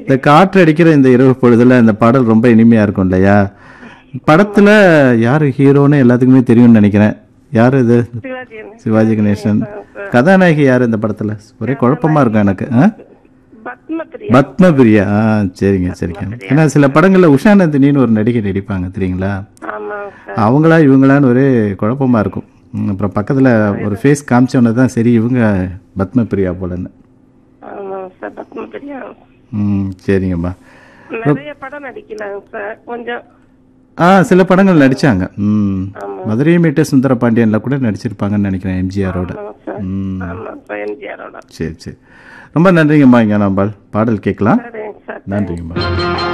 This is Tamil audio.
இந்த காற்று அடிக்கிற இந்த இரவு பொழுதுல இந்த பாடல் ரொம்ப இனிமையா இருக்கும் இல்லையா படத்துல யாரு ஹீரோன்னு எல்லாத்துக்குமே தெரியும்னு நினைக்கிறேன் யாரு இது சிவாஜி அண்ணன். சிவாஜி கணேசன் கதாநாயகி யார் இந்த படத்துல ஒரே குழப்பமா இருக்கும் எனக்கு ஆ? பத்மபிரியா பத்மபிரியா ஆ சரிங்க சரிங்க ஏன்னா சில படங்கள்ல உஷா நந்தினின்னு ஒரு நடிகை நடிப்பாங்க தெரியுங்களா ஆமா சார் அவங்களா இவங்களான்னு ஒரே குழப்பமா இருக்கும் ம், அப்புறம் பக்கத்துல ஒரு ஃபேஸ் காமிச்சோன்னே தான் சரி இவங்க பத்மபிரியா போலன்னு ஆமா சார் பத்மபிரியா ம் சரிங்கம்மா நிறைய படம் நடிக்கலாங்க சார் கொஞ்சம் ஆ சில படங்கள் நடிச்சாங்க ம் ஆமா. மதுரையை மீட்ட சுந்தர பாண்டியன்ல கூட நடிச்சிருப்பாங்கன்னு நினைக்கிறேன் எம்ஜிஆரோட ஆமா சார் ம் ஆமா சார் எம்ஜிஆரோட சரி சரி ரொம்ப நன்றிங்கம்மா இங்கே நம்ம பாடல் கேட்கலாம் சரிங்க சார் நன்றிங்கம்மா